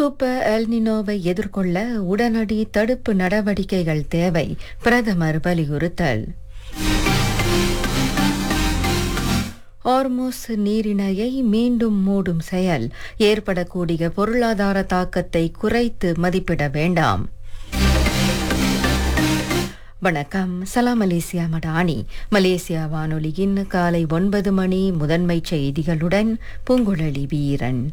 super எல்னினோவை எதிர்கொள்ள உடனடி தடுப்பு நடவடிக்கைகள் தேவை பிரதமர் வலியுறுத்தல் ஹார்மோஸ் நீரிணையை மீண்டும் மூடும் செயல் ஏற்படக்கூடிய பொருளாதார தாக்கத்தை குறைத்து மதிப்பிட வேண்டாம் வணக்கம் சலாம் மலேசியா மடானி மலேசியா வானொலியின் காலை ஒன்பது மணி முதன்மை செய்திகளுடன் பூங்குழலி வீரன்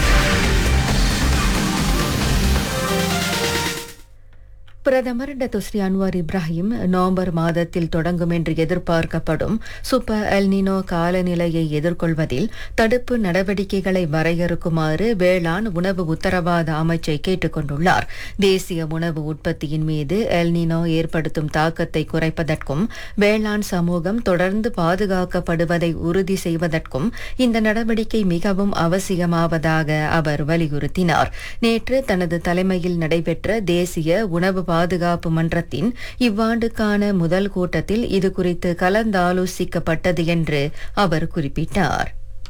பிரதமர் டத்துஸ்ரீ அன்வார் இப்ராஹிம் நவம்பர் மாதத்தில் தொடங்கும் என்று எதிர்பார்க்கப்படும் சூப்பர் எல்னினோ காலநிலையை எதிர்கொள்வதில் தடுப்பு நடவடிக்கைகளை வரையறுக்குமாறு வேளாண் உணவு உத்தரவாத அமைச்சை கேட்டுக் கொண்டுள்ளார் தேசிய உணவு உற்பத்தியின் மீது எல்னினோ ஏற்படுத்தும் தாக்கத்தை குறைப்பதற்கும் வேளாண் சமூகம் தொடர்ந்து பாதுகாக்கப்படுவதை உறுதி செய்வதற்கும் இந்த நடவடிக்கை மிகவும் அவசியமாவதாக அவர் வலியுறுத்தினார் நேற்று தனது தலைமையில் நடைபெற்ற தேசிய உணவு பாதுகாப்பு மன்றத்தின் இவ்வாண்டுக்கான முதல் கூட்டத்தில் இது குறித்து கலந்தாலோசிக்கப்பட்டது என்று அவர் குறிப்பிட்டார்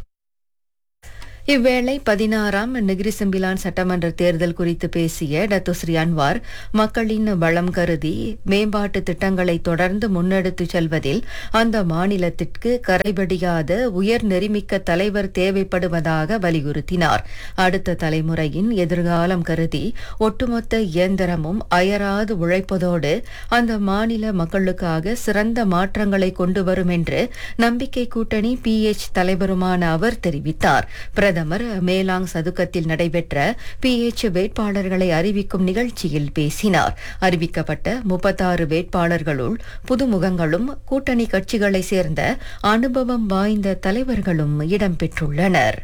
இவ்வேளை பதினாறாம் நெகிரிசம்பிலான் சட்டமன்ற தேர்தல் குறித்து பேசிய டத்துஸ்ரீ அன்வார் மக்களின் வளம் கருதி மேம்பாட்டு திட்டங்களை தொடர்ந்து முன்னெடுத்துச் செல்வதில் அந்த மாநிலத்திற்கு கரைபடியாத உயர் நெறிமிக்க தலைவர் தேவைப்படுவதாக வலியுறுத்தினார் அடுத்த தலைமுறையின் எதிர்காலம் கருதி ஒட்டுமொத்த இயந்திரமும் அயராது உழைப்பதோடு அந்த மாநில மக்களுக்காக சிறந்த மாற்றங்களை கொண்டு வரும் என்று நம்பிக்கை கூட்டணி பிஎச் தலைவருமான அவர் தெரிவித்தார் பிரதமர் மேலாங் சதுக்கத்தில் நடைபெற்ற பிஎச் வேட்பாளர்களை அறிவிக்கும் நிகழ்ச்சியில் பேசினார் அறிவிக்கப்பட்ட முப்பத்தாறு வேட்பாளர்களுள் புதுமுகங்களும் கூட்டணி கட்சிகளைச் சேர்ந்த அனுபவம் வாய்ந்த தலைவர்களும் இடம்பெற்றுள்ளனர்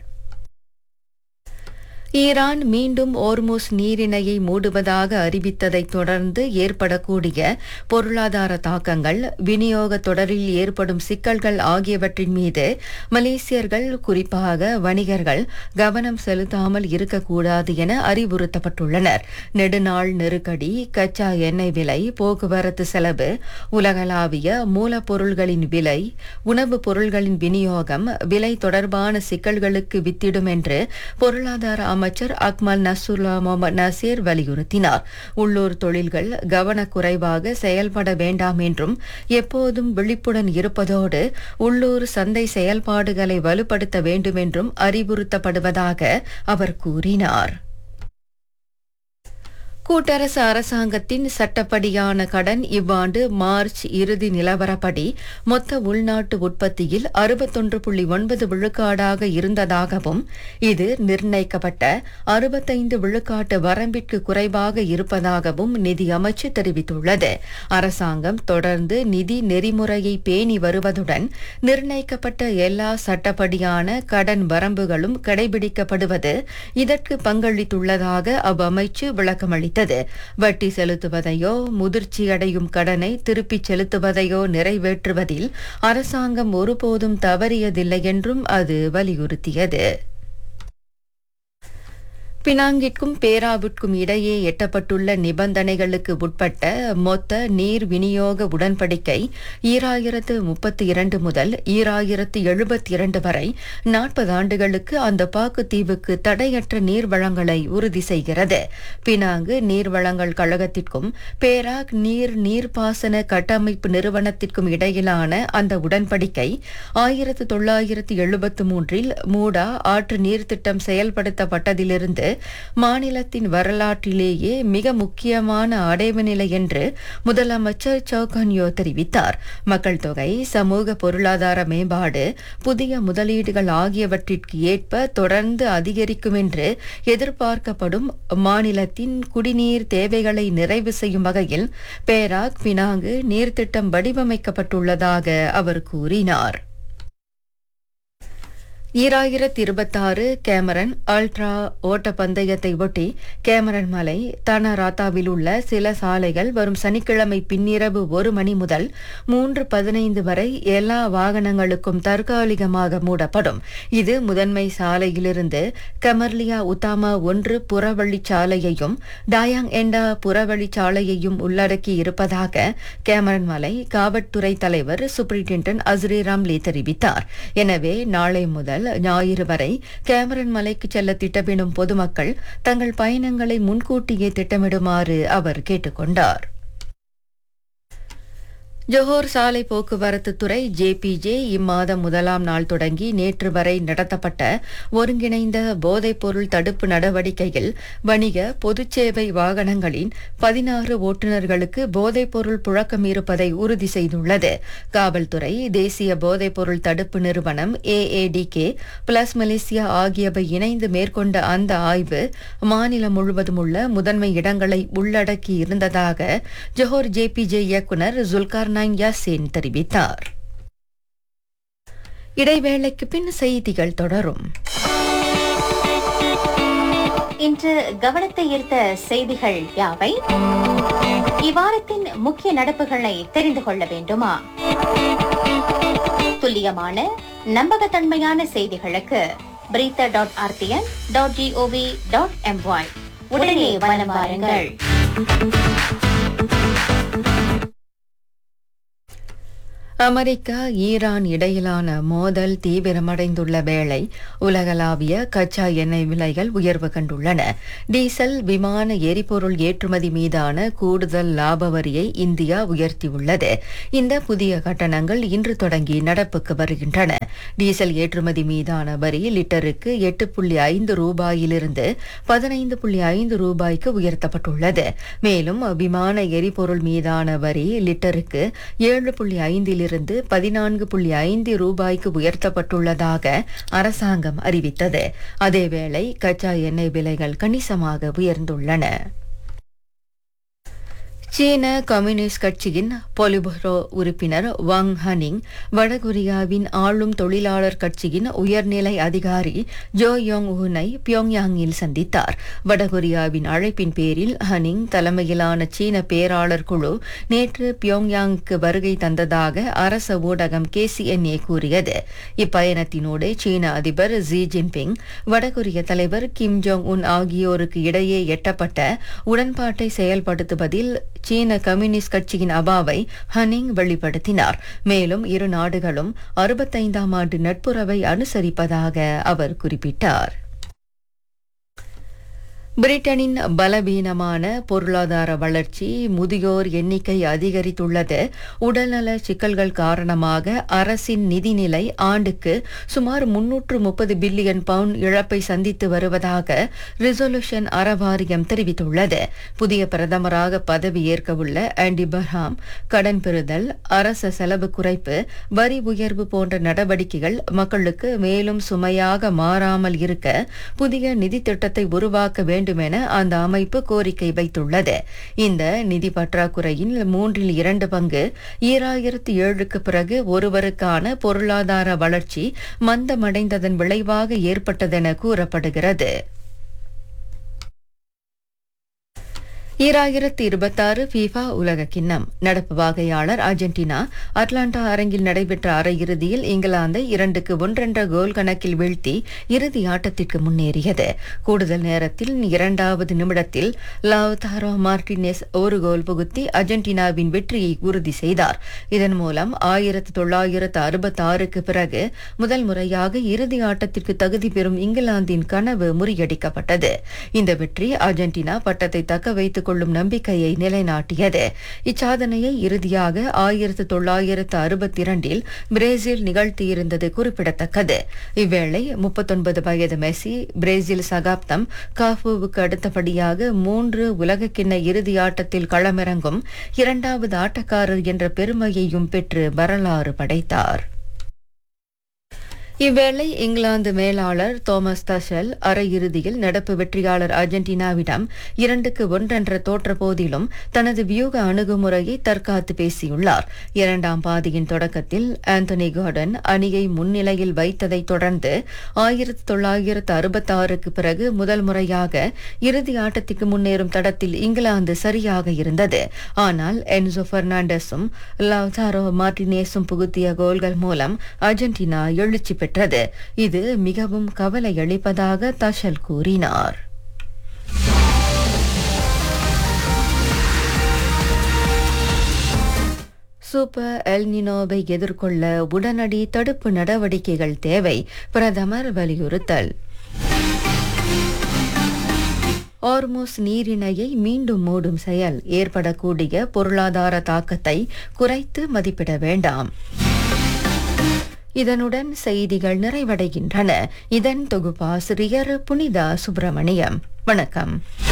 ஈரான் மீண்டும் ஓர்மோஸ் நீரிணையை மூடுவதாக அறிவித்ததைத் தொடர்ந்து ஏற்படக்கூடிய பொருளாதார தாக்கங்கள் விநியோக தொடரில் ஏற்படும் சிக்கல்கள் ஆகியவற்றின் மீது மலேசியர்கள் குறிப்பாக வணிகர்கள் கவனம் செலுத்தாமல் இருக்கக்கூடாது என அறிவுறுத்தப்பட்டுள்ளனர் நெடுநாள் நெருக்கடி கச்சா எண்ணெய் விலை போக்குவரத்து செலவு உலகளாவிய மூலப்பொருள்களின் விலை உணவுப் பொருள்களின் விநியோகம் விலை தொடர்பான சிக்கல்களுக்கு வித்திடும் என்று பொருளாதார அமைச்சர் அக்மல் நசுல்லா முகமது நசீர் வலியுறுத்தினார் உள்ளூர் தொழில்கள் கவனக்குறைவாக செயல்பட வேண்டாம் என்றும் எப்போதும் விழிப்புடன் இருப்பதோடு உள்ளூர் சந்தை செயல்பாடுகளை வலுப்படுத்த வேண்டும் என்றும் அறிவுறுத்தப்படுவதாக அவர் கூறினார் கூட்டரசு அரசாங்கத்தின் சட்டப்படியான கடன் இவ்வாண்டு மார்ச் இறுதி நிலவரப்படி மொத்த உள்நாட்டு உற்பத்தியில் அறுபத்தொன்று புள்ளி ஒன்பது விழுக்காடாக இருந்ததாகவும் இது நிர்ணயிக்கப்பட்ட அறுபத்தைந்து விழுக்காட்டு வரம்பிற்கு குறைவாக இருப்பதாகவும் நிதி அமைச்சு தெரிவித்துள்ளது அரசாங்கம் தொடர்ந்து நிதி நெறிமுறையை பேணி வருவதுடன் நிர்ணயிக்கப்பட்ட எல்லா சட்டப்படியான கடன் வரம்புகளும் கடைபிடிக்கப்படுவது இதற்கு பங்களித்துள்ளதாக அவ்வமைச்சு விளக்கமளித்தது தெரிவித்தது வட்டி செலுத்துவதையோ முதிர்ச்சியடையும் கடனை திருப்பிச் செலுத்துவதையோ நிறைவேற்றுவதில் அரசாங்கம் ஒருபோதும் தவறியதில்லை என்றும் அது வலியுறுத்தியது பினாங்கிற்கும் பேராவிற்கும் இடையே எட்டப்பட்டுள்ள நிபந்தனைகளுக்கு உட்பட்ட மொத்த நீர் விநியோக உடன்படிக்கை ஈராயிரத்து முப்பத்தி இரண்டு முதல் ஈராயிரத்து எழுபத்தி இரண்டு வரை நாற்பது ஆண்டுகளுக்கு அந்த பாக்குத்தீவுக்கு தடையற்ற நீர் வளங்களை உறுதி செய்கிறது பினாங்கு நீர் வளங்கள் கழகத்திற்கும் பேராக் நீர் நீர்ப்பாசன கட்டமைப்பு நிறுவனத்திற்கும் இடையிலான அந்த உடன்படிக்கை ஆயிரத்து தொள்ளாயிரத்து எழுபத்து மூன்றில் மூடா ஆற்று நீர்த்திட்டம் செயல்படுத்தப்பட்டதிலிருந்து மாநிலத்தின் வரலாற்றிலேயே மிக முக்கியமான அடைவு நிலை என்று முதலமைச்சர் சௌகன்யோ தெரிவித்தார் மக்கள் தொகை சமூக பொருளாதார மேம்பாடு புதிய முதலீடுகள் ஆகியவற்றிற்கு ஏற்ப தொடர்ந்து அதிகரிக்கும் என்று எதிர்பார்க்கப்படும் மாநிலத்தின் குடிநீர் தேவைகளை நிறைவு செய்யும் வகையில் பேராக் பினாங்கு நீர்த்திட்டம் வடிவமைக்கப்பட்டுள்ளதாக அவர் கூறினார் ஈராயிரத்தி இருபத்தாறு கேமரன் அல்ட்ரா ஓட்டப்பந்தயத்தை ஒட்டி கேமரன் மலை தனராத்தாவில் உள்ள சில சாலைகள் வரும் சனிக்கிழமை பின்னிரவு ஒரு மணி முதல் மூன்று பதினைந்து வரை எல்லா வாகனங்களுக்கும் தற்காலிகமாக மூடப்படும் இது முதன்மை சாலையிலிருந்து கமர்லியா உத்தாமா ஒன்று புறவழிச்சாலையையும் டாயாங் எண்டா புறவழிச்சாலையையும் உள்ளடக்கி இருப்பதாக கேமரன் மலை காவல்துறை தலைவர் சூப்பரிண்டென்டன்ட் அஸ்ரி ராம்லி தெரிவித்தார் எனவே நாளை முதல் முதல் ஞாயிறு வரை கேமரன் மலைக்கு செல்ல திட்டமிடும் பொதுமக்கள் தங்கள் பயணங்களை முன்கூட்டியே திட்டமிடுமாறு அவர் கேட்டுக்கொண்டார் ஜோஹர் சாலை போக்குவரத்து துறை ஜேபிஜே இம்மாதம் முதலாம் நாள் தொடங்கி நேற்று வரை நடத்தப்பட்ட ஒருங்கிணைந்த போதைப்பொருள் தடுப்பு நடவடிக்கையில் வணிக பொதுச் சேவை வாகனங்களின் பதினாறு ஓட்டுநர்களுக்கு போதைப்பொருள் புழக்கம் இருப்பதை உறுதி செய்துள்ளது காவல்துறை தேசிய போதைப்பொருள் தடுப்பு நிறுவனம் ஏஏடிகே பிளஸ் மலேசியா ஆகியவை இணைந்து மேற்கொண்ட அந்த ஆய்வு மாநிலம் முழுவதும் உள்ள முதன்மை இடங்களை உள்ளடக்கி இருந்ததாக ஜோஹர் ஜேபிஜே இயக்குநர் ஜுல்கார் யாசின் தெரிவித்தார் இடைவேளைக்கு பின் செய்திகள் தொடரும் இன்று கவனத்தை ஈர்த்த செய்திகள் யாவை இவ்வாரத்தின் முக்கிய நடப்புகளை தெரிந்து கொள்ள வேண்டுமா துல்லியமான நம்பகத்தன்மையான செய்திகளுக்கு பிரீத்த dot R T N dot G O V dot M Y உடனே வலம் வாருங்கள் அமெரிக்கா ஈரான் இடையிலான மோதல் தீவிரமடைந்துள்ள வேளை உலகளாவிய கச்சா எண்ணெய் விலைகள் உயர்வு கண்டுள்ளன டீசல் விமான எரிபொருள் ஏற்றுமதி மீதான கூடுதல் லாப வரியை இந்தியா உயர்த்தியுள்ளது இந்த புதிய கட்டணங்கள் இன்று தொடங்கி நடப்புக்கு வருகின்றன டீசல் ஏற்றுமதி மீதான வரி லிட்டருக்கு எட்டு புள்ளி ஐந்து ரூபாயிலிருந்து பதினைந்து புள்ளி ஐந்து ரூபாய்க்கு உயர்த்தப்பட்டுள்ளது மேலும் விமான எரிபொருள் மீதான வரி லிட்டருக்கு ஏழு புள்ளி ஐந்தில் இருந்து பதினான்கு புள்ளி ஐந்து ரூபாய்க்கு உயர்த்தப்பட்டுள்ளதாக அரசாங்கம் அறிவித்தது அதேவேளை கச்சா எண்ணெய் விலைகள் கணிசமாக உயர்ந்துள்ளன சீன கம்யூனிஸ்ட் கட்சியின் பொலிபுரோ உறுப்பினர் வாங் ஹனிங் வடகொரியாவின் ஆளும் தொழிலாளர் கட்சியின் உயர்நிலை அதிகாரி ஜோ யோங் உனை பியோங்யாங்கில் சந்தித்தார் வடகொரியாவின் அழைப்பின் பேரில் ஹனிங் தலைமையிலான சீன பேராளர் குழு நேற்று பியோங்யாங்குக்கு வருகை தந்ததாக அரச ஊடகம் கேசிஎன்ஏ கூறியது இப்பயணத்தினோடு சீன அதிபர் ஜி ஜின்பிங் வடகொரிய தலைவர் கிம் ஜோங் உன் ஆகியோருக்கு இடையே எட்டப்பட்ட உடன்பாட்டை செயல்படுத்துவதில் சீன கம்யூனிஸ்ட் கட்சியின் அபாவை ஹனிங் வெளிப்படுத்தினார் மேலும் இரு நாடுகளும் அறுபத்தைந்தாம் ஆண்டு நட்புறவை அனுசரிப்பதாக அவர் குறிப்பிட்டார் பிரிட்டனின் பலவீனமான பொருளாதார வளர்ச்சி முதியோர் எண்ணிக்கை அதிகரித்துள்ளது உடல்நல சிக்கல்கள் காரணமாக அரசின் நிதிநிலை ஆண்டுக்கு சுமார் முன்னூற்று முப்பது பில்லியன் பவுண்ட் இழப்பை சந்தித்து வருவதாக ரிசொல்யூஷன் அறவாரியம் தெரிவித்துள்ளது புதிய பிரதமராக பதவியேற்கவுள்ள ஆண்டி பர்ஹாம் கடன் பெறுதல் அரச செலவு குறைப்பு வரி உயர்வு போன்ற நடவடிக்கைகள் மக்களுக்கு மேலும் சுமையாக மாறாமல் இருக்க புதிய நிதி திட்டத்தை உருவாக்க வேண்டும் வேண்டும் என அந்த அமைப்பு கோரிக்கை வைத்துள்ளது இந்த நிதி பற்றாக்குறையின் மூன்றில் இரண்டு பங்கு ஈராயிரத்தி ஏழுக்கு பிறகு ஒருவருக்கான பொருளாதார வளர்ச்சி மந்தமடைந்ததன் விளைவாக ஏற்பட்டதென கூறப்படுகிறது ஈராயிரத்தி இருபத்தாறு ஃபீஃபா உலக கிண்ணம் நடப்பு வாகையாளர் அர்ஜென்டினா அட்லாண்டா அரங்கில் நடைபெற்ற அரையிறுதியில் இங்கிலாந்தை இரண்டுக்கு ஒன்றென்ற கோல் கணக்கில் வீழ்த்தி இறுதி ஆட்டத்திற்கு முன்னேறியது கூடுதல் நேரத்தில் இரண்டாவது நிமிடத்தில் லாவ்தாரோ மார்டினெஸ் ஒரு கோல் புகுத்தி அர்ஜென்டினாவின் வெற்றியை உறுதி செய்தார் இதன் மூலம் ஆயிரத்து தொள்ளாயிரத்து அறுபத்தாறுக்கு பிறகு முதல் முறையாக இறுதி ஆட்டத்திற்கு தகுதி பெறும் இங்கிலாந்தின் கனவு முறியடிக்கப்பட்டது இந்த வெற்றி அர்ஜென்டினா பட்டத்தை தக்க வைத்துக் கொள்ளும் நம்பிக்கையை நிலைநாட்டியது இச்சாதனையை இறுதியாக ஆயிரத்து தொள்ளாயிரத்து அறுபத்தி இரண்டில் பிரேசில் நிகழ்த்தியிருந்தது குறிப்பிடத்தக்கது இவ்வேளை முப்பத்தொன்பது வயது மெஸ்ஸி பிரேசில் சகாப்தம் காஃபுவுக்கு அடுத்தபடியாக மூன்று உலகக்கிண்ண இறுதி ஆட்டத்தில் களமிறங்கும் இரண்டாவது ஆட்டக்காரர் என்ற பெருமையையும் பெற்று வரலாறு படைத்தார் இவ்வேளை இங்கிலாந்து மேலாளர் தோமஸ் தஷல் அரையிறுதியில் நடப்பு வெற்றியாளர் அர்ஜென்டினாவிடம் இரண்டுக்கு ஒன்றென்ற தோற்ற போதிலும் தனது வியூக அணுகுமுறையை தற்காத்து பேசியுள்ளார் இரண்டாம் பாதியின் தொடக்கத்தில் ஆந்தனி கார்டன் அணியை முன்னிலையில் வைத்ததைத் தொடர்ந்து ஆயிரத்தி தொள்ளாயிரத்து அறுபத்தாறுக்கு பிறகு முதல் முறையாக இறுதி ஆட்டத்திற்கு முன்னேறும் தடத்தில் இங்கிலாந்து சரியாக இருந்தது ஆனால் என்சோ பெர்னாண்டஸும் லாவ்தாரோ மார்டினேஸும் புகுத்திய கோல்கள் மூலம் அர்ஜென்டினா எழுச்சி பெற்றது இது மிகவும் கவலை அளிப்பதாக தஷல் கூறினார் சூப்பர் எல்னினோவை எதிர்கொள்ள உடனடி தடுப்பு நடவடிக்கைகள் தேவை பிரதமர் வலியுறுத்தல் ஆர்மோஸ் நீரிணையை மீண்டும் மூடும் செயல் ஏற்படக்கூடிய பொருளாதார தாக்கத்தை குறைத்து மதிப்பிட வேண்டாம் இதனுடன் செய்திகள் நிறைவடைகின்றன இதன் தொகுப்பாசிரியர் புனிதா சுப்பிரமணியம் வணக்கம்